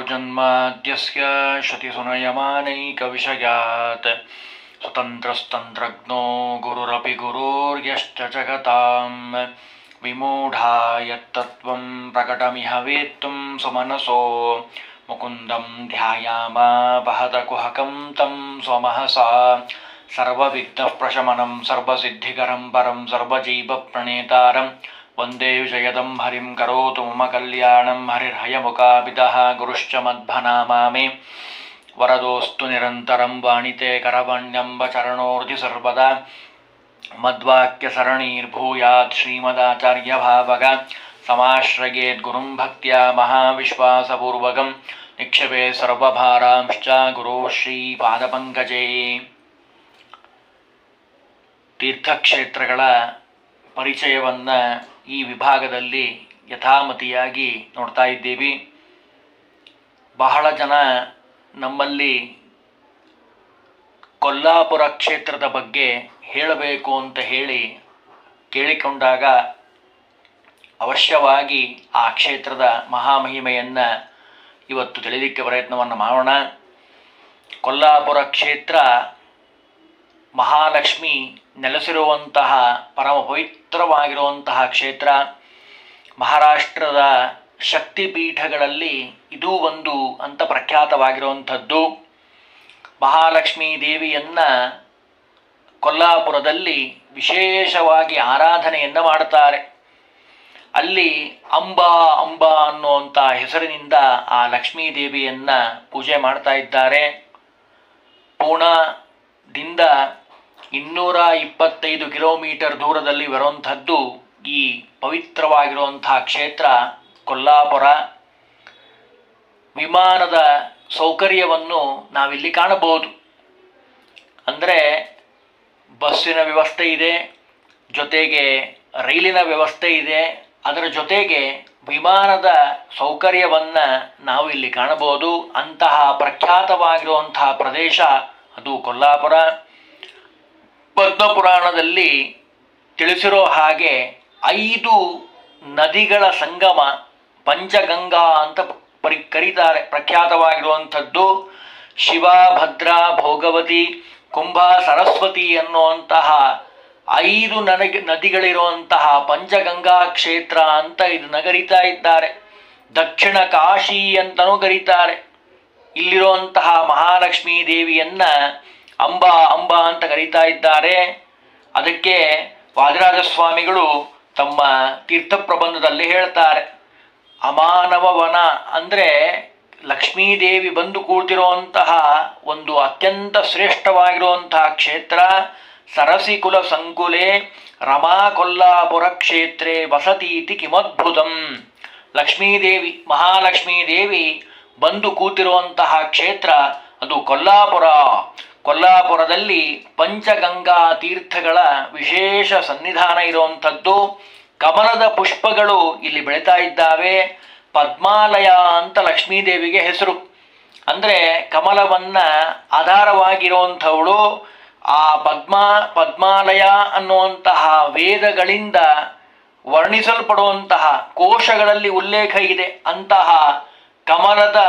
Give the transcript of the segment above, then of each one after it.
जन्माद्यस्य श्रुतिसुनयमानैकविषयात् स्वतन्त्रस्तन्त्रज्ञो गुरुरपि गुरोर्यश्च जगतां विमूढा यत्तत्त्वं प्रकटमिह वेत्तुं सुमनसो मुकुन्दं ध्यायामा वहतकुहकं तं स्वमहसा सर्वविघ्नप्रशमनं सर्वसिद्धिकरं परं सर्वजीवप्रणेतारं वन्दे विजयदं हरिं करोतु मम कल्याणं हरिर्हयमुखापितः गुरुश्च मध्वनामा मे वरदोऽस्तु निरन्तरं वाणिते करवण्यम्ब चरणोर्धि सर्वदा मद्वाक्यसरणीर्भूयात् श्रीमदाचार्यभावग समाश्रयेद्गुरुं भक्त्या महाविश्वासपूर्वकं निक्षेपे सर्वभारांश्च गुरो ಶ್ರೀಪಾದಪಂಕಜೇ ತೀರ್ಥಕ್ಷೇತ್ರಗಳ ಪರಿಚಯವನ್ನು ಈ ವಿಭಾಗದಲ್ಲಿ ಯಥಾಮತಿಯಾಗಿ ನೋಡ್ತಾ ಇದ್ದೀವಿ ಬಹಳ ಜನ ನಮ್ಮಲ್ಲಿ ಕೊಲ್ಲಾಪುರ ಕ್ಷೇತ್ರದ ಬಗ್ಗೆ ಹೇಳಬೇಕು ಅಂತ ಹೇಳಿ ಕೇಳಿಕೊಂಡಾಗ ಅವಶ್ಯವಾಗಿ ಆ ಕ್ಷೇತ್ರದ ಮಹಾಮಹಿಮೆಯನ್ನು ಇವತ್ತು ತಿಳಿಲಿಕ್ಕೆ ಪ್ರಯತ್ನವನ್ನು ಮಾಡೋಣ ಕೊಲ್ಲಾಪುರ ಕ್ಷೇತ್ರ ಮಹಾಲಕ್ಷ್ಮಿ ನೆಲೆಸಿರುವಂತಹ ಪರಮ ಪವಿತ್ರವಾಗಿರುವಂತಹ ಕ್ಷೇತ್ರ ಮಹಾರಾಷ್ಟ್ರದ ಶಕ್ತಿಪೀಠಗಳಲ್ಲಿ ಇದೂ ಒಂದು ಅಂತ ಪ್ರಖ್ಯಾತವಾಗಿರುವಂಥದ್ದು ಮಹಾಲಕ್ಷ್ಮೀ ದೇವಿಯನ್ನು ಕೊಲ್ಲಾಪುರದಲ್ಲಿ ವಿಶೇಷವಾಗಿ ಆರಾಧನೆಯನ್ನು ಮಾಡ್ತಾರೆ ಅಲ್ಲಿ ಅಂಬಾ ಅಂಬಾ ಅನ್ನುವಂಥ ಹೆಸರಿನಿಂದ ಆ ಲಕ್ಷ್ಮೀ ದೇವಿಯನ್ನು ಪೂಜೆ ಮಾಡ್ತಾ ಇದ್ದಾರೆ ಪೂಣಾದಿಂದ ಇನ್ನೂರ ಇಪ್ಪತ್ತೈದು ಕಿಲೋಮೀಟರ್ ದೂರದಲ್ಲಿ ಬರುವಂಥದ್ದು ಈ ಪವಿತ್ರವಾಗಿರುವಂತಹ ಕ್ಷೇತ್ರ ಕೊಲ್ಲಾಪುರ ವಿಮಾನದ ಸೌಕರ್ಯವನ್ನು ನಾವಿಲ್ಲಿ ಕಾಣಬಹುದು ಅಂದರೆ ಬಸ್ಸಿನ ವ್ಯವಸ್ಥೆ ಇದೆ ಜೊತೆಗೆ ರೈಲಿನ ವ್ಯವಸ್ಥೆ ಇದೆ ಅದರ ಜೊತೆಗೆ ವಿಮಾನದ ಸೌಕರ್ಯವನ್ನು ನಾವು ಇಲ್ಲಿ ಕಾಣಬಹುದು ಅಂತಹ ಪ್ರಖ್ಯಾತವಾಗಿರುವಂತಹ ಪ್ರದೇಶ ಅದು ಕೊಲ್ಲಾಪುರ ಪದ್ಮಪುರಾಣದಲ್ಲಿ ತಿಳಿಸಿರೋ ಹಾಗೆ ಐದು ನದಿಗಳ ಸಂಗಮ ಪಂಚಗಂಗಾ ಅಂತ ಪರಿ ಕರೀತಾರೆ ಪ್ರಖ್ಯಾತವಾಗಿರುವಂಥದ್ದು ಶಿವ ಭದ್ರಾ ಭೋಗವತಿ ಕುಂಭ ಸರಸ್ವತಿ ಅನ್ನುವಂತಹ ಐದು ನನಗೆ ನದಿಗಳಿರುವಂತಹ ಪಂಚಗಂಗಾ ಕ್ಷೇತ್ರ ಅಂತ ಇದನ್ನ ಕರೀತಾ ಇದ್ದಾರೆ ದಕ್ಷಿಣ ಕಾಶಿ ಅಂತಲೂ ಕರೀತಾರೆ ಇಲ್ಲಿರುವಂತಹ ಮಹಾಲಕ್ಷ್ಮೀ ದೇವಿಯನ್ನ ಅಂಬಾ ಅಂಬಾ ಅಂತ ಕರೀತಾ ಇದ್ದಾರೆ ಅದಕ್ಕೆ ವಾದಿರಾಜ ಸ್ವಾಮಿಗಳು ತಮ್ಮ ತೀರ್ಥ ಪ್ರಬಂಧದಲ್ಲಿ ಹೇಳ್ತಾರೆ ಅಮಾನವವನ ಅಂದರೆ ಲಕ್ಷ್ಮೀದೇವಿ ಬಂದು ಕೂತಿರುವಂತಹ ಒಂದು ಅತ್ಯಂತ ಶ್ರೇಷ್ಠವಾಗಿರುವಂತಹ ಕ್ಷೇತ್ರ ಸರಸಿಕುಲ ಸಂಕುಲೆ ರಮಾ ಕೊಲ್ಲಾಪುರ ಕ್ಷೇತ್ರೇ ವಸತೀತಿ ಕಿಮದ್ಭುತಂ ಲಕ್ಷ್ಮೀದೇವಿ ಮಹಾಲಕ್ಷ್ಮೀ ದೇವಿ ಬಂದು ಕೂತಿರುವಂತಹ ಕ್ಷೇತ್ರ ಅದು ಕೊಲ್ಲಾಪುರ ಕೊಲ್ಲಾಪುರದಲ್ಲಿ ಪಂಚಗಂಗಾ ತೀರ್ಥಗಳ ವಿಶೇಷ ಸನ್ನಿಧಾನ ಇರುವಂಥದ್ದು ಕಮಲದ ಪುಷ್ಪಗಳು ಇಲ್ಲಿ ಬೆಳೀತಾ ಇದ್ದಾವೆ ಪದ್ಮಾಲಯ ಅಂತ ಲಕ್ಷ್ಮೀದೇವಿಗೆ ಹೆಸರು ಅಂದರೆ ಕಮಲವನ್ನ ಆಧಾರವಾಗಿರುವಂಥವಳು ಆ ಪದ್ಮ ಪದ್ಮಾಲಯ ಅನ್ನುವಂತಹ ವೇದಗಳಿಂದ ವರ್ಣಿಸಲ್ಪಡುವಂತಹ ಕೋಶಗಳಲ್ಲಿ ಉಲ್ಲೇಖ ಇದೆ ಅಂತಹ ಕಮಲದ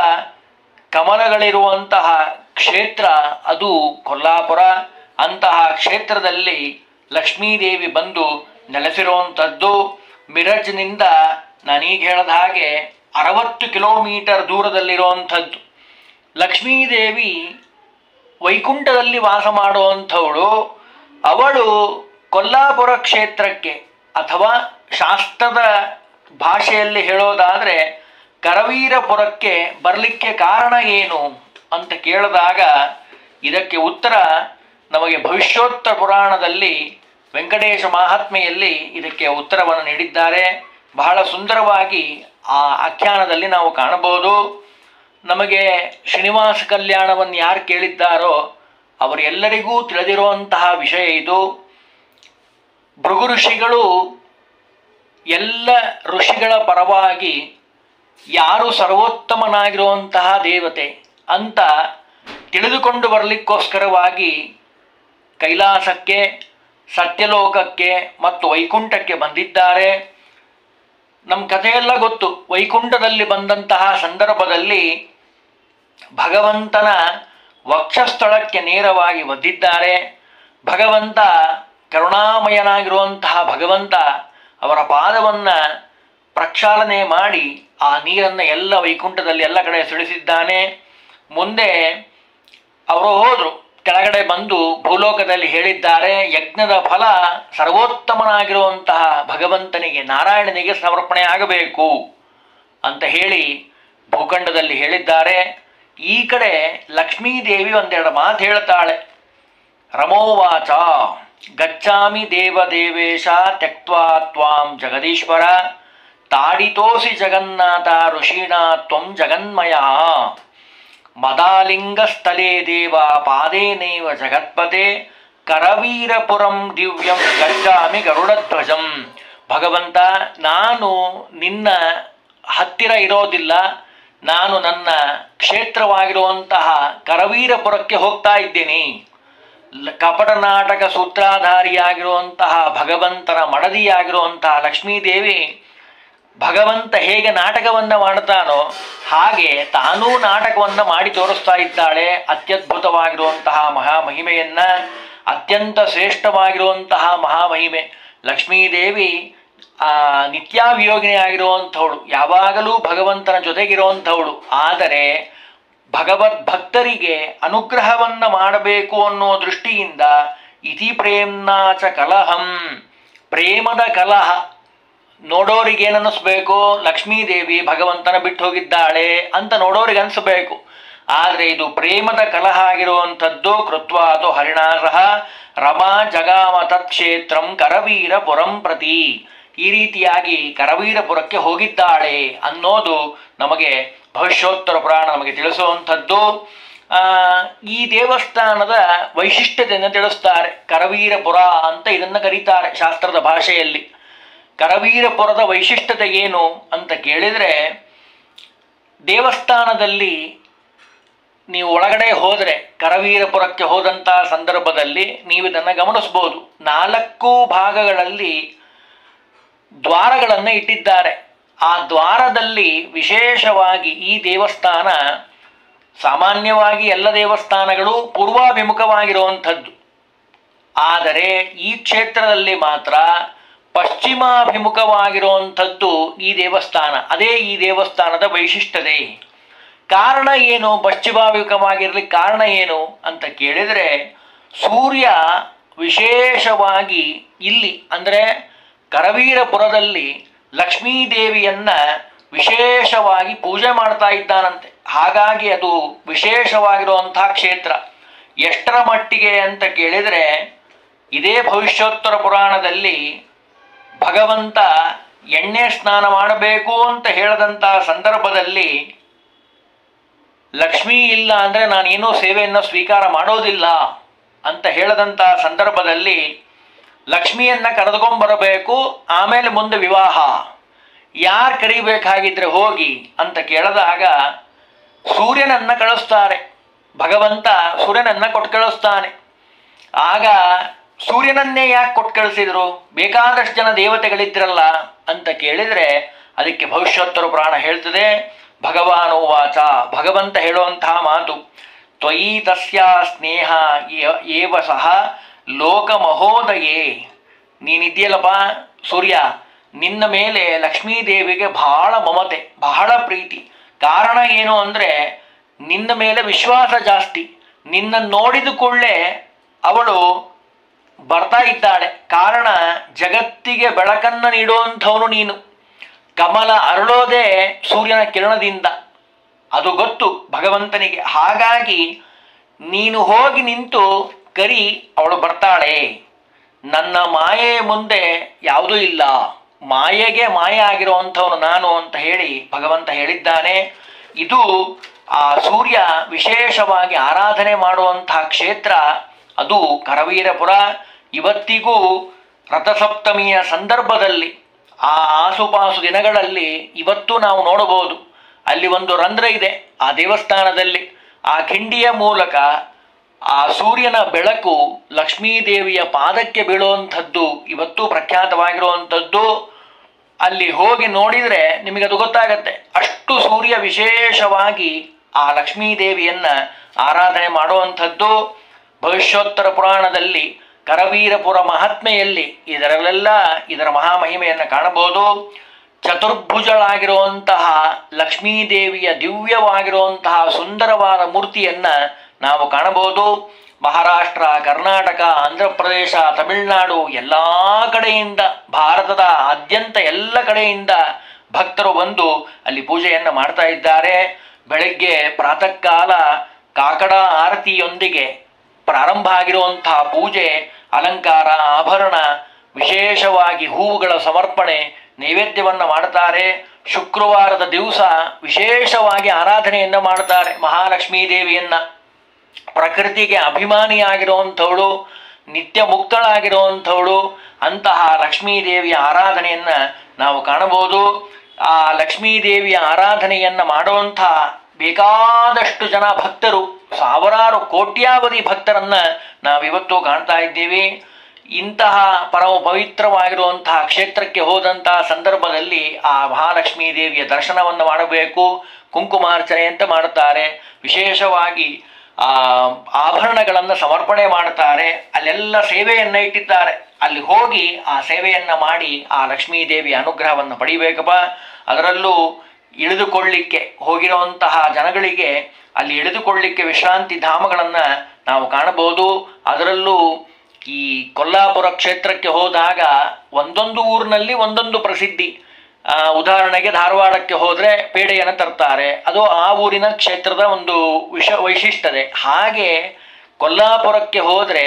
ಕಮಲಗಳಿರುವಂತಹ ಕ್ಷೇತ್ರ ಅದು ಕೊಲ್ಲಾಪುರ ಅಂತಹ ಕ್ಷೇತ್ರದಲ್ಲಿ ಲಕ್ಷ್ಮೀದೇವಿ ಬಂದು ನೆಲೆಸಿರುವಂಥದ್ದು ಮಿರಜ್ನಿಂದ ನಾನೀಗ ಹೇಳಿದ ಹಾಗೆ ಅರವತ್ತು ಕಿಲೋಮೀಟರ್ ದೂರದಲ್ಲಿರುವಂಥದ್ದು ಲಕ್ಷ್ಮೀದೇವಿ ವೈಕುಂಠದಲ್ಲಿ ವಾಸ ಮಾಡುವಂಥವಳು ಅವಳು ಕೊಲ್ಲಾಪುರ ಕ್ಷೇತ್ರಕ್ಕೆ ಅಥವಾ ಶಾಸ್ತ್ರದ ಭಾಷೆಯಲ್ಲಿ ಹೇಳೋದಾದರೆ ಕರವೀರಪುರಕ್ಕೆ ಬರಲಿಕ್ಕೆ ಕಾರಣ ಏನು ಅಂತ ಕೇಳಿದಾಗ ಇದಕ್ಕೆ ಉತ್ತರ ನಮಗೆ ಭವಿಷ್ಯೋತ್ತರ ಪುರಾಣದಲ್ಲಿ ವೆಂಕಟೇಶ ಮಹಾತ್ಮೆಯಲ್ಲಿ ಇದಕ್ಕೆ ಉತ್ತರವನ್ನು ನೀಡಿದ್ದಾರೆ ಬಹಳ ಸುಂದರವಾಗಿ ಆ ಆಖ್ಯಾನದಲ್ಲಿ ನಾವು ಕಾಣಬಹುದು ನಮಗೆ ಶ್ರೀನಿವಾಸ ಕಲ್ಯಾಣವನ್ನು ಯಾರು ಕೇಳಿದ್ದಾರೋ ಅವರೆಲ್ಲರಿಗೂ ತಿಳಿದಿರುವಂತಹ ವಿಷಯ ಇದು ಭೃಗು ಋಷಿಗಳು ಎಲ್ಲ ಋಷಿಗಳ ಪರವಾಗಿ ಯಾರು ಸರ್ವೋತ್ತಮನಾಗಿರುವಂತಹ ದೇವತೆ ಅಂತ ತಿಳಿದುಕೊಂಡು ಬರಲಿಕ್ಕೋಸ್ಕರವಾಗಿ ಕೈಲಾಸಕ್ಕೆ ಸತ್ಯಲೋಕಕ್ಕೆ ಮತ್ತು ವೈಕುಂಠಕ್ಕೆ ಬಂದಿದ್ದಾರೆ ನಮ್ಮ ಕಥೆಯೆಲ್ಲ ಗೊತ್ತು ವೈಕುಂಠದಲ್ಲಿ ಬಂದಂತಹ ಸಂದರ್ಭದಲ್ಲಿ ಭಗವಂತನ ವಕ್ಷಸ್ಥಳಕ್ಕೆ ನೇರವಾಗಿ ಒದ್ದಿದ್ದಾರೆ ಭಗವಂತ ಕರುಣಾಮಯನಾಗಿರುವಂತಹ ಭಗವಂತ ಅವರ ಪಾದವನ್ನು ಪ್ರಕ್ಷಾಳನೆ ಮಾಡಿ ಆ ನೀರನ್ನು ಎಲ್ಲ ವೈಕುಂಠದಲ್ಲಿ ಎಲ್ಲ ಕಡೆ ಸುಳಿಸಿದ್ದಾನೆ ಮುಂದೆ ಅವರು ಹೋದರು ಕೆಳಗಡೆ ಬಂದು ಭೂಲೋಕದಲ್ಲಿ ಹೇಳಿದ್ದಾರೆ ಯಜ್ಞದ ಫಲ ಸರ್ವೋತ್ತಮನಾಗಿರುವಂತಹ ಭಗವಂತನಿಗೆ ನಾರಾಯಣನಿಗೆ ಸಮರ್ಪಣೆ ಆಗಬೇಕು ಅಂತ ಹೇಳಿ ಭೂಖಂಡದಲ್ಲಿ ಹೇಳಿದ್ದಾರೆ ಈ ಕಡೆ ಲಕ್ಷ್ಮೀದೇವಿ ಒಂದೆರಡು ಮಾತು ಹೇಳ್ತಾಳೆ ರಮೋವಾಚ ಗಚ್ಚಾಮಿ ದೇವದೇವೇಶ ತ್ಯಕ್ವಾ ತ್ವಾಂ ಜಗದೀಶ್ವರ ತಾಡಿತೋಸಿ ಜಗನ್ನಾಥ ಋಷೀಣ ತ್ವಂ ಜಗನ್ಮಯ ಮದಾಲಿಂಗಸ್ಥಲೇ ದೇವ ಪಾದೇನೈವ ಜಗತ್ಪತೆ ಕರವೀರಪುರಂ ದಿವ್ಯಂ ಗಚ್ಚಾಮಿ ಗರುಡಧ್ವಜಂ ಭಗವಂತ ನಾನು ನಿನ್ನ ಹತ್ತಿರ ಇರೋದಿಲ್ಲ ನಾನು ನನ್ನ ಕ್ಷೇತ್ರವಾಗಿರುವಂತಹ ಕರವೀರಪುರಕ್ಕೆ ಹೋಗ್ತಾ ಇದ್ದೀನಿ ಲ- ಕಪಟ ನಾಟಕ ಸೂತ್ರಾಧಾರಿಯಾಗಿರುವಂತಹ ಭಗವಂತನ ಮಡದಿಯಾಗಿರುವಂತಹ ಲಕ್ಷ್ಮೀದೇವಿ ಭಗವಂತ ಹೇಗೆ ನಾಟಕವನ್ನು ಮಾಡ್ತಾನೋ ಹಾಗೆ ತಾನೂ ನಾಟಕವನ್ನು ಮಾಡಿ ತೋರಿಸ್ತಾ ಇದ್ದಾಳೆ ಅತ್ಯದ್ಭುತವಾಗಿರುವಂತಹ ಮಹಾಮಹಿಮೆಯನ್ನ ಅತ್ಯಂತ ಶ್ರೇಷ್ಠವಾಗಿರುವಂತಹ ಮಹಾಮಹಿಮೆ ಲಕ್ಷ್ಮೀದೇವಿ ಆ ನಿತ್ಯಾವಿಯೋಗಿನಿ ಆಗಿರುವಂಥವಳು ಯಾವಾಗಲೂ ಭಗವಂತನ ಜೊತೆಗಿರುವಂಥವಳು ಆದರೆ ಭಗವದ್ ಭಕ್ತರಿಗೆ ಅನುಗ್ರಹವನ್ನ ಮಾಡಬೇಕು ಅನ್ನೋ ದೃಷ್ಟಿಯಿಂದ ಇತಿ ಪ್ರೇಮ್ನಾಚ ಕಲಹಂ ಪ್ರೇಮದ ಕಲಹ ನೋಡೋರಿಗೆ ಏನನ್ನಿಸ್ಬೇಕು ಲಕ್ಷ್ಮೀದೇವಿ ಭಗವಂತನ ಬಿಟ್ಟು ಹೋಗಿದ್ದಾಳೆ ಅಂತ ನೋಡೋರಿಗೆ ಅನಿಸ್ಬೇಕು ಆದರೆ ಇದು ಪ್ರೇಮದ ಕಲಹ ಆಗಿರುವಂಥದ್ದು ಕೃತ್ವಾದು ಹರಿಣಾಸಹ ರಮಾ ಜಗಾಮ ತತ್ಕ್ಷೇತ್ರಂ ಕರವೀರಪುರಂ ಪ್ರತಿ ಈ ರೀತಿಯಾಗಿ ಕರವೀರಪುರಕ್ಕೆ ಹೋಗಿದ್ದಾಳೆ ಅನ್ನೋದು ನಮಗೆ ಭವಿಷ್ಯೋತ್ತರ ಪುರಾಣ ನಮಗೆ ತಿಳಿಸುವಂಥದ್ದು ಆ, ಈ ದೇವಸ್ಥಾನದ ವೈಶಿಷ್ಟ್ಯತೆಯನ್ನು ತಿಳಿಸ್ತಾರೆ ಕರವೀರಪುರ ಅಂತ ಇದನ್ನು ಕರೀತಾರೆ ಶಾಸ್ತ್ರದ ಭಾಷೆಯಲ್ಲಿ ಕರವೀರಪುರದ ವೈಶಿಷ್ಟ್ಯತೆ ಏನು ಅಂತ ಕೇಳಿದರೆ ದೇವಸ್ಥಾನದಲ್ಲಿ ನೀವು ಒಳಗಡೆ ಹೋದರೆ ಕರವೀರಪುರಕ್ಕೆ ಹೋದಂಥ ಸಂದರ್ಭದಲ್ಲಿ ನೀವು ಇದನ್ನು ಗಮನಿಸ್ಬೋದು ನಾಲ್ಕು ಭಾಗಗಳಲ್ಲಿ ದ್ವಾರಗಳನ್ನು ಇಟ್ಟಿದ್ದಾರೆ ಆ ದ್ವಾರದಲ್ಲಿ ವಿಶೇಷವಾಗಿ ಈ ದೇವಸ್ಥಾನ ಸಾಮಾನ್ಯವಾಗಿ ಎಲ್ಲ ದೇವಸ್ಥಾನಗಳು ಪೂರ್ವಾಭಿಮುಖವಾಗಿರುವಂಥದ್ದು ಆದರೆ ಈ ಕ್ಷೇತ್ರದಲ್ಲಿ ಮಾತ್ರ ಪಶ್ಚಿಮಾಭಿಮುಖವಾಗಿರುವಂಥದ್ದು ಈ ದೇವಸ್ಥಾನ ಅದೇ ಈ ದೇವಸ್ಥಾನದ ವೈಶಿಷ್ಟ್ಯತೆ ಕಾರಣ ಏನು ಪಶ್ಚಿಮಾಭಿಮುಖವಾಗಿರಲಿಕ್ಕೆ ಕಾರಣ ಏನು ಅಂತ ಕೇಳಿದರೆ ಸೂರ್ಯ ವಿಶೇಷವಾಗಿ ಇಲ್ಲಿ ಅಂದರೆ ಕರವೀರಪುರದಲ್ಲಿ ಲಕ್ಷ್ಮೀದೇವಿಯನ್ನ ವಿಶೇಷವಾಗಿ ಪೂಜೆ ಮಾಡ್ತಾ ಇದ್ದಾನಂತೆ ಹಾಗಾಗಿ ಅದು ವಿಶೇಷವಾಗಿರುವಂತಹ ಕ್ಷೇತ್ರ ಎಷ್ಟರ ಮಟ್ಟಿಗೆ ಅಂತ ಕೇಳಿದರೆ ಇದೇ ಭವಿಷ್ಯೋತ್ತರ ಪುರಾಣದಲ್ಲಿ ಭಗವಂತ ಎಣ್ಣೆ ಸ್ನಾನ ಮಾಡಬೇಕು ಅಂತ ಹೇಳದಂಥ ಸಂದರ್ಭದಲ್ಲಿ ಲಕ್ಷ್ಮೀ ಇಲ್ಲ ಅಂದರೆ ನಾನೇನೂ ಸೇವೆಯನ್ನು ಸ್ವೀಕಾರ ಮಾಡೋದಿಲ್ಲ ಅಂತ ಹೇಳದಂಥ ಸಂದರ್ಭದಲ್ಲಿ ಲಕ್ಷ್ಮಿಯನ್ನ ಕರೆದುಕೊಂಡ್ಬರಬೇಕು ಆಮೇಲೆ ಮುಂದೆ ವಿವಾಹ ಯಾರು ಕರಿಬೇಕಾಗಿದ್ರೆ ಹೋಗಿ ಅಂತ ಕೇಳಿದಾಗ ಸೂರ್ಯನನ್ನ ಕಳಿಸ್ತಾರೆ ಭಗವಂತ ಸೂರ್ಯನನ್ನ ಕೊಟ್ಟು ಕಳಿಸ್ತಾನೆ ಆಗ ಸೂರ್ಯನನ್ನೇ ಯಾಕೆ ಕೊಟ್ಟು ಕಳಿಸಿದ್ರು ಬೇಕಾದಷ್ಟು ಜನ ದೇವತೆಗಳಿದ್ರಲ್ಲ ಅಂತ ಕೇಳಿದರೆ ಅದಕ್ಕೆ ಭವಿಷ್ಯೋತ್ತರ ಪುರಾಣ ಹೇಳ್ತದೆ ಭಗವಾನು ವಾಚ ಭಗವಂತ ಹೇಳುವಂತಹ ಮಾತು ತ್ವಯಿ ತಸ್ಯ ಸ್ನೇಹ ಏ- ಏವ ಸಹ ಲೋಕಮಹೋದಯೇ ನೀನಿದೆಯಲ್ಲಪ್ಪ ಸೂರ್ಯ ನಿನ್ನ ಮೇಲೆ ಲಕ್ಷ್ಮೀದೇವಿಗೆ ಬಹಳ ಮಮತೆ ಬಹಳ ಪ್ರೀತಿ ಕಾರಣ ಏನು ಅಂದರೆ ನಿನ್ನ ಮೇಲೆ ವಿಶ್ವಾಸ ಜಾಸ್ತಿ ನಿನ್ನ ನೋಡಿದ ಕೂಡಲೇ ಅವಳು ಬರ್ತಾ ಇದ್ದಾಳೆ ಕಾರಣ ಜಗತ್ತಿಗೆ ಬೆಳಕನ್ನು ನೀಡುವಂಥವನು ನೀನು ಕಮಲ ಅರಳೋದೇ ಸೂರ್ಯನ ಕಿರಣದಿಂದ ಅದು ಗೊತ್ತು ಭಗವಂತನಿಗೆ ಹಾಗಾಗಿ ನೀನು ಹೋಗಿ ನಿಂತು ಕರಿ ಅವಳು ಬರ್ತಾಳೆ ನನ್ನ ಮಾಯೆ ಮುಂದೆ ಯಾವುದೂ ಇಲ್ಲ ಮಾಯೆಗೆ ಮಾಯ ಆಗಿರುವಂಥವನು ನಾನು ಅಂತ ಹೇಳಿ ಭಗವಂತ ಹೇಳಿದ್ದಾನೆ ಇದು ಆ ಸೂರ್ಯ ವಿಶೇಷವಾಗಿ ಆರಾಧನೆ ಮಾಡುವಂತಹ ಕ್ಷೇತ್ರ ಅದು ಕರವೀರಪುರ ಇವತ್ತಿಗೂ ರಥಸಪ್ತಮಿಯ ಸಂದರ್ಭದಲ್ಲಿ ಆ ಆಸುಪಾಸು ದಿನಗಳಲ್ಲಿ ಇವತ್ತು ನಾವು ನೋಡಬಹುದು ಅಲ್ಲಿ ಒಂದು ರಂಧ್ರ ಇದೆ ಆ ದೇವಸ್ಥಾನದಲ್ಲಿ ಆ ಕಿಂಡಿಯ ಮೂಲಕ ಆ ಸೂರ್ಯನ ಬೆಳಕು ಲಕ್ಷ್ಮೀದೇವಿಯ ಪಾದಕ್ಕೆ ಬೀಳುವಂಥದ್ದು ಇವತ್ತು ಪ್ರಖ್ಯಾತವಾಗಿರುವಂಥದ್ದು ಅಲ್ಲಿ ಹೋಗಿ ನೋಡಿದರೆ ನಿಮಗೆ ಅದು ಗೊತ್ತಾಗತ್ತೆ ಅಷ್ಟು ಸೂರ್ಯ ವಿಶೇಷವಾಗಿ ಆ ಲಕ್ಷ್ಮೀದೇವಿಯನ್ನ ಆರಾಧನೆ ಮಾಡುವಂಥದ್ದು ಭವಿಷ್ಯೋತ್ತರ ಪುರಾಣದಲ್ಲಿ ಕರವೀರಪುರ ಮಹಾತ್ಮೆಯಲ್ಲಿ ಇದರಲ್ಲೆಲ್ಲ ಇದರ ಮಹಾಮಹಿಮೆಯನ್ನು ಕಾಣಬಹುದು ಚತುರ್ಭುಜಳಾಗಿರುವಂತಹ ಲಕ್ಷ್ಮೀದೇವಿಯ ದಿವ್ಯವಾಗಿರುವಂತಹ ಸುಂದರವಾದ ಮೂರ್ತಿಯನ್ನ ನಾವು ಕಾಣಬಹುದು ಮಹಾರಾಷ್ಟ್ರ ಕರ್ನಾಟಕ ಆಂಧ್ರ ಪ್ರದೇಶ ತಮಿಳುನಾಡು ಎಲ್ಲ ಕಡೆಯಿಂದ ಭಾರತದ ಆದ್ಯಂತ ಎಲ್ಲ ಕಡೆಯಿಂದ ಭಕ್ತರು ಬಂದು ಅಲ್ಲಿ ಪೂಜೆಯನ್ನು ಮಾಡ್ತಾ ಇದ್ದಾರೆ ಬೆಳಗ್ಗೆ ಪ್ರಾತಃ ಕಾಲ ಕಾಕಡ ಆರತಿಯೊಂದಿಗೆ ಪ್ರಾರಂಭ ಆಗಿರುವಂತಹ ಪೂಜೆ ಅಲಂಕಾರ ಆಭರಣ ವಿಶೇಷವಾಗಿ ಹೂವುಗಳ ಸಮರ್ಪಣೆ ನೈವೇದ್ಯವನ್ನು ಮಾಡ್ತಾರೆ ಶುಕ್ರವಾರದ ದಿವಸ ವಿಶೇಷವಾಗಿ ಆರಾಧನೆಯನ್ನು ಮಾಡ್ತಾರೆ ಮಹಾಲಕ್ಷ್ಮೀ ದೇವಿಯನ್ನ ಪ್ರಕೃತಿಗೆ ಅಭಿಮಾನಿಯಾಗಿರುವಂಥವಳು ನಿತ್ಯ ಮುಕ್ತಳಾಗಿರುವಂಥವಳು ಅಂತಹ ಲಕ್ಷ್ಮೀ ದೇವಿಯ ಆರಾಧನೆಯನ್ನ ನಾವು ಕಾಣಬಹುದು ಆ ಲಕ್ಷ್ಮೀ ದೇವಿಯ ಆರಾಧನೆಯನ್ನ ಮಾಡುವಂಥ ಬೇಕಾದಷ್ಟು ಜನ ಭಕ್ತರು ಸಾವಿರಾರು ಕೋಟ್ಯಾವಧಿ ಭಕ್ತರನ್ನ ನಾವಿವತ್ತು ಕಾಣ್ತಾ ಇದ್ದೀವಿ ಇಂತಹ ಪರಮ ಪವಿತ್ರವಾಗಿರುವಂತಹ ಕ್ಷೇತ್ರಕ್ಕೆ ಹೋದಂತಹ ಸಂದರ್ಭದಲ್ಲಿ ಆ ಮಹಾಲಕ್ಷ್ಮೀ ದೇವಿಯ ದರ್ಶನವನ್ನು ಮಾಡಬೇಕು ಕುಂಕುಮಾರ್ಚನೆ ಅಂತ ಮಾಡುತ್ತಾರೆ ವಿಶೇಷವಾಗಿ ಆ ಆಭರಣಗಳನ್ನು ಸಮರ್ಪಣೆ ಮಾಡುತ್ತಾರೆ ಅಲ್ಲೆಲ್ಲ ಸೇವೆಯನ್ನ ಇಟ್ಟಿದ್ದಾರೆ ಅಲ್ಲಿ ಹೋಗಿ ಆ ಸೇವೆಯನ್ನ ಮಾಡಿ ಆ ಲಕ್ಷ್ಮೀ ದೇವಿಯ ಅನುಗ್ರಹವನ್ನು ಪಡಿಬೇಕಪ್ಪ ಅದರಲ್ಲೂ ಇಳಿದುಕೊಳ್ಳಿಕ್ಕೆ ಹೋಗಿರುವಂತಹ ಜನಗಳಿಗೆ ಅಲ್ಲಿ ಇಳಿದುಕೊಳ್ಳಿಕ್ಕೆ ವಿಶ್ರಾಂತಿ ಧಾಮಗಳನ್ನು ನಾವು ಕಾಣಬಹುದು ಅದರಲ್ಲೂ ಈ ಕೊಲ್ಲಾಪುರ ಕ್ಷೇತ್ರಕ್ಕೆ ಹೋದಾಗ ಒಂದೊಂದು ಊರಿನಲ್ಲಿ ಒಂದೊಂದು ಪ್ರಸಿದ್ಧಿ ಆ, ಉದಾಹರಣೆಗೆ ಧಾರವಾಡಕ್ಕೆ ಹೋದರೆ ಪೇಡೆಯನ್ನು ತರ್ತಾರೆ ಅದು ಆ ಊರಿನ ಕ್ಷೇತ್ರದ ಒಂದು ವಿಶ ವೈಶಿಷ್ಟ್ಯತೆ ಹಾಗೆ ಕೊಲ್ಲಾಪುರಕ್ಕೆ ಹೋದರೆ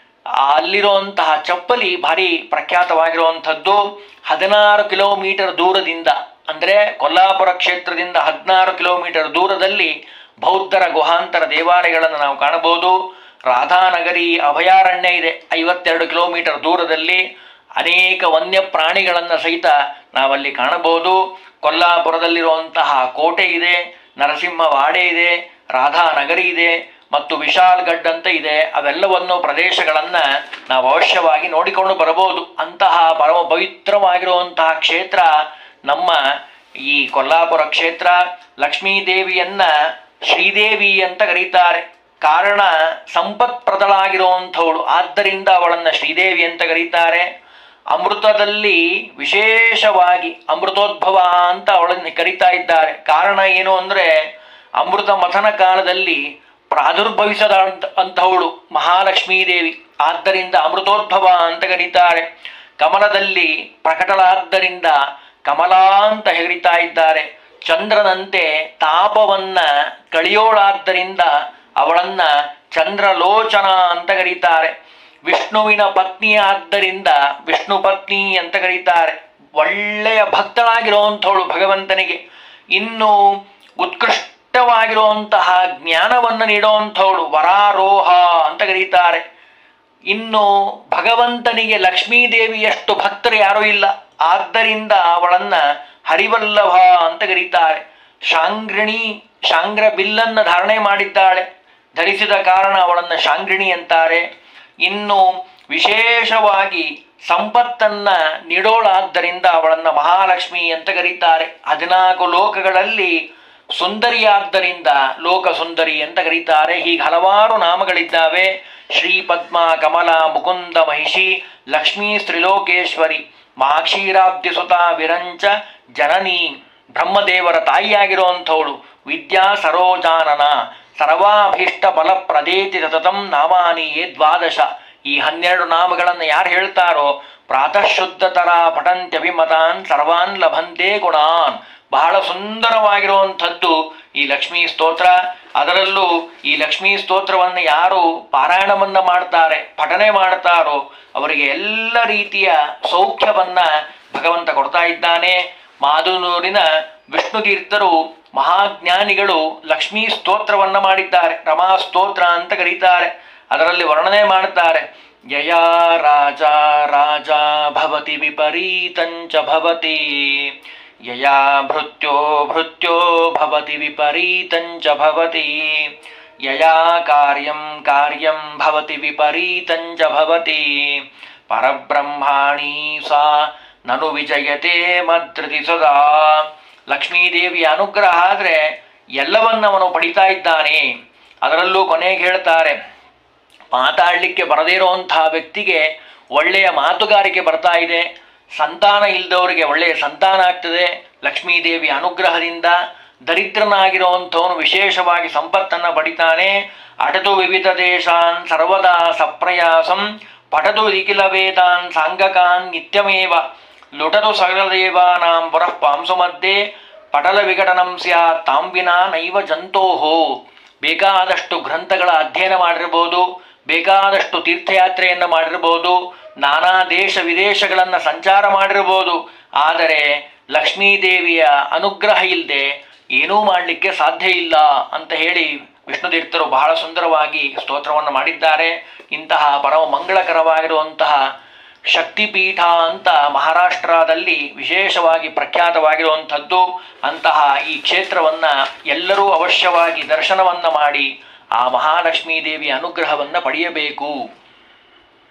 ಅಲ್ಲಿರುವಂತಹ ಚಪ್ಪಲಿ ಭಾರಿ ಪ್ರಖ್ಯಾತವಾಗಿರುವಂಥದ್ದು ಹದಿನಾರು ಕಿಲೋಮೀಟರ್ ದೂರದಿಂದ ಅಂದರೆ ಕೊಲ್ಲಾಪುರ ಕ್ಷೇತ್ರದಿಂದ ಹದಿನಾರು ಕಿಲೋಮೀಟರ್ ದೂರದಲ್ಲಿ ಬೌದ್ಧರ ಗುಹಾಂತರ ದೇವಾಲಯಗಳನ್ನು ನಾವು ಕಾಣಬಹುದು ರಾಧಾನಗರಿ ಅಭಯಾರಣ್ಯ ಇದೆ ಐವತ್ತೆರಡು ಕಿಲೋಮೀಟರ್ ದೂರದಲ್ಲಿ ಅನೇಕ ವನ್ಯ ಪ್ರಾಣಿಗಳನ್ನು ಸಹಿತ ನಾವಲ್ಲಿ ಕಾಣಬಹುದು ಕೊಲ್ಲಾಪುರದಲ್ಲಿರುವಂತಹ ಕೋಟೆ ಇದೆ ನರಸಿಂಹವಾಡೆ ಇದೆ ರಾಧಾನಗರಿ ಇದೆ ಮತ್ತು ವಿಶಾಲ್ಗಢ್ ಅಂತ ಇದೆ ಅವೆಲ್ಲವನ್ನು ಪ್ರದೇಶಗಳನ್ನು ನಾವು ಅವಶ್ಯವಾಗಿ ನೋಡಿಕೊಂಡು ಬರಬಹುದು ಅಂತಹ ಪರಮ ಪವಿತ್ರವಾಗಿರುವಂತಹ ಕ್ಷೇತ್ರ ನಮ್ಮ ಈ ಕೊಲ್ಲಾಪುರ ಕ್ಷೇತ್ರ ಲಕ್ಷ್ಮೀ ದೇವಿಯನ್ನ ಶ್ರೀದೇವಿ ಅಂತ ಕರೀತಾರೆ ಕಾರಣ ಸಂಪತ್ಪ್ರದಳಾಗಿರುವಂಥವಳು ಆದ್ದರಿಂದ ಅವಳನ್ನು ಶ್ರೀದೇವಿ ಅಂತ ಕರೀತಾರೆ ಅಮೃತದಲ್ಲಿ ವಿಶೇಷವಾಗಿ ಅಮೃತೋದ್ಭವ ಅಂತ ಅವಳನ್ನು ಕರೀತಾ ಇದ್ದಾರೆ ಕಾರಣ ಏನು ಅಂದರೆ ಅಮೃತ ಮಥನ ಕಾಲದಲ್ಲಿ ಪ್ರಾದುರ್ಭವಿಸದ ಅಂತಹವಳು ಮಹಾಲಕ್ಷ್ಮೀ ದೇವಿ ಆದ್ದರಿಂದ ಅಮೃತೋದ್ಭವ ಅಂತ ಕರೀತಾರೆ ಕಮಲದಲ್ಲಿ ಪ್ರಕಟಳಾದ್ದರಿಂದ ಕಮಲಾ ಅಂತ ಹೆಗರಿತಾ ಇದ್ದಾರೆ ಚಂದ್ರನಂತೆ ತಾಪವನ್ನ ಕಳಿಯೋಳಾದ್ದರಿಂದ ಅವಳನ್ನ ಚಂದ್ರಲೋಚನ ಅಂತ ಕರೀತಾರೆ ವಿಷ್ಣುವಿನ ಪತ್ನಿ ಆದ್ದರಿಂದ ವಿಷ್ಣು ಪತ್ನಿ ಅಂತ ಕರೀತಾರೆ ಒಳ್ಳೆಯ ಭಕ್ತಳಾಗಿರುವಂಥವಳು ಭಗವಂತನಿಗೆ ಇನ್ನು ಉತ್ಕೃಷ್ಟವಾಗಿರುವಂತಹ ಜ್ಞಾನವನ್ನು ನೀಡುವಂಥವಳು ವರಾರೋಹ ಅಂತ ಕರೀತಾರೆ ಇನ್ನು ಭಗವಂತನಿಗೆ ಲಕ್ಷ್ಮೀದೇವಿಯಷ್ಟು ಭಕ್ತರು ಯಾರೂ ಇಲ್ಲ ಆದ್ದರಿಂದ ಅವಳನ್ನ ಹರಿವಲ್ಲಭ ಅಂತ ಕರೀತಾರೆ ಶಾಂಗ್ರಿಣಿ ಶಾಂಗ್ರ ಬಿಲ್ಲನ್ನು ಧಾರಣೆ ಮಾಡಿದ್ದಾಳೆ ಧರಿಸಿದ ಕಾರಣ ಅವಳನ್ನು ಶಾಂಗ್ರಿಣಿ ಅಂತಾರೆ ಇನ್ನು ವಿಶೇಷವಾಗಿ ಸಂಪತ್ತನ್ನ ನೀಡೋಳಾದ್ದರಿಂದ ಅವಳನ್ನು ಮಹಾಲಕ್ಷ್ಮಿ ಅಂತ ಕರೀತಾರೆ ಹದಿನಾಲ್ಕು ಲೋಕಗಳಲ್ಲಿ ಸುಂದರಿಯಾದ್ದರಿಂದ ಲೋಕ ಸುಂದರಿ ಅಂತ ಕರೀತಾರೆ ಹೀಗೆ ಹಲವಾರು ನಾಮಗಳಿದ್ದಾವೆ ಶ್ರೀ ಪದ್ಮ ಕಮಲ ಮುಕುಂದ ಮಹಿಷಿ ಲಕ್ಷ್ಮೀ ತ್ರಿಲೋಕೇಶ್ವರಿ ಮಾಕ್ಷೀರಾಬ್ಧಿ ಸುತ ವಿರಂಚ ಜನನಿ ಬ್ರಹ್ಮದೇವರ ತಾಯಿಯಾಗಿರುವಂಥವಳು ವಿದ್ಯಾ ಸರೋಜಾನನ ಸರ್ವಾಭೀಷ್ಟ ಫಲಪ್ರದೇತಿ ಸತತಂ ನಾಮಾನಿ ಯೇ ದ್ವಾದಶ ಈ ಹನ್ನೆರಡು ನಾಮಗಳನ್ನು ಯಾರು ಹೇಳ್ತಾರೋ ಪ್ರಾತಃ ಶುದ್ಧತರ ಪಠಂತ್ಯಭಿಮತಾನ್ ಸರ್ವಾನ್ ಲಭಂತೆ ಗುಣಾನ್ ಬಹಳ ಸುಂದರವಾಗಿರುವಂಥದ್ದು ಈ ಲಕ್ಷ್ಮೀ ಸ್ತೋತ್ರ ಅದರಲ್ಲೂ ಈ ಲಕ್ಷ್ಮೀ ಸ್ತೋತ್ರವನ್ನು ಯಾರು ಪಾರಾಯಣವನ್ನ ಮಾಡ್ತಾರೆ ಪಠನೆ ಮಾಡ್ತಾರೋ ಅವರಿಗೆ ಎಲ್ಲ ರೀತಿಯ ಸೌಖ್ಯವನ್ನ ಭಗವಂತ ಕೊಡ್ತಾ ಇದ್ದಾನೆ ಮಾದುನೂರಿನ ವಿಷ್ಣು ತೀರ್ಥರು ಮಹಾಜ್ಞಾನಿಗಳು ಲಕ್ಷ್ಮೀ ಸ್ತೋತ್ರವನ್ನ ಮಾಡಿದ್ದಾರೆ ರಮಾ ಸ್ತೋತ್ರ ಅಂತ ಕರೀತಾರೆ ಅದರಲ್ಲಿ ವರ್ಣನೆ ಮಾಡುತ್ತಾರೆ ಯಯ ರಾಜ ರಾಜ ಭವತಿ ವಿಪರೀತಂಚ ಭವತಿ ಯಯಾ ಭೃತ್ಯೋ ಭೃತ್ಯೋ ಭವತಿ ವಿಪರೀತಂಚ ಭವತಿ ಯಯಾ ಕಾರ್ಯಂ ಕಾರ್ಯಂ ಭವತಿ ವಿಪರೀತಂಚ ಭವತಿ ಪರಬ್ರಹ್ಮಾಣಿ ಸಾ ನನು ವಿಜಯತೆ ಮದ್ರತಿ ಸದಾ ಲಕ್ಷ್ಮೀದೇವಿಯ ಅನುಗ್ರಹ ಆದರೆ ಎಲ್ಲವನ್ನ ಅವನು ಪಡಿತಾ ಇದ್ದಾನೆ ಅದರಲ್ಲೂ ಕೊನೆಗೆ ಹೇಳ್ತಾರೆ ಮಾತಾಡಲಿಕ್ಕೆ ಬರದೇ ಇರುವಂತಹ ವ್ಯಕ್ತಿಗೆ ಒಳ್ಳೆಯ ಮಾತುಗಾರಿಕೆ ಬರ್ತಾ ಇದೆ ಸಂತಾನ ಇಲ್ಲದವರಿಗೆ ಒಳ್ಳೆಯ ಸಂತಾನ ಆಗ್ತದೆ ಲಕ್ಷ್ಮೀದೇವಿ ಅನುಗ್ರಹದಿಂದ ದರಿದ್ರನಾಗಿರುವಂಥವನು ವಿಶೇಷವಾಗಿ ಸಂಪತ್ತನ್ನು ಪಡಿತಾನೆ ಅಟತು ವಿವಿಧ ದೇಶಾನ್ ಸರ್ವದಾ ಸಪ್ರಯಾಸಂ ಪಠತು ನಿಖಿಲ ವೇದಾನ್ ಸಾಂಗಕಾನ್ ನಿತ್ಯಮೇವ ಲುಟತು ಸಕಲದೇವಾನಾಂ ಪುರಃ ಪಾಂಸು ಮಧ್ಯೆ ಪಟಲ ವಿಘಟನಂ ಸ್ಯಾತ್ ತಾಂ ವಿನಾ ನೈವ ಜಂತೋಹೋ ಬೇಕಾದಷ್ಟು ಗ್ರಂಥಗಳ ಅಧ್ಯಯನ ಮಾಡಿರ್ಬೋದು ಬೇಕಾದಷ್ಟು ತೀರ್ಥಯಾತ್ರೆಯನ್ನು ಮಾಡಿರ್ಬೋದು ನಾನಾ ದೇಶ ವಿದೇಶಗಳನ್ನು ಸಂಚಾರ ಮಾಡಿರ್ಬೋದು ಆದರೆ ಲಕ್ಷ್ಮೀದೇವಿಯ ಅನುಗ್ರಹ ಇಲ್ಲದೆ ಏನೂ ಮಾಡಲಿಕ್ಕೆ ಸಾಧ್ಯ ಇಲ್ಲ ಅಂತ ಹೇಳಿ ವಿಷ್ಣುತೀರ್ಥರು ಬಹಳ ಸುಂದರವಾಗಿ ಸ್ತೋತ್ರವನ್ನು ಮಾಡಿದ್ದಾರೆ ಇಂತಹ ಪರಮ ಮಂಗಳಕರವಾಗಿರುವಂತಹ ಶಕ್ತಿಪೀಠ ಅಂತ ಮಹಾರಾಷ್ಟ್ರದಲ್ಲಿ ವಿಶೇಷವಾಗಿ ಪ್ರಖ್ಯಾತವಾಗಿರುವಂಥದ್ದು ಅಂತಹ ಈ ಕ್ಷೇತ್ರವನ್ನು ಎಲ್ಲರೂ ಅವಶ್ಯವಾಗಿ ದರ್ಶನವನ್ನು ಮಾಡಿ ಆ ಮಹಾಲಕ್ಷ್ಮೀ ದೇವಿಯ ಅನುಗ್ರಹವನ್ನು ಪಡೆಯಬೇಕು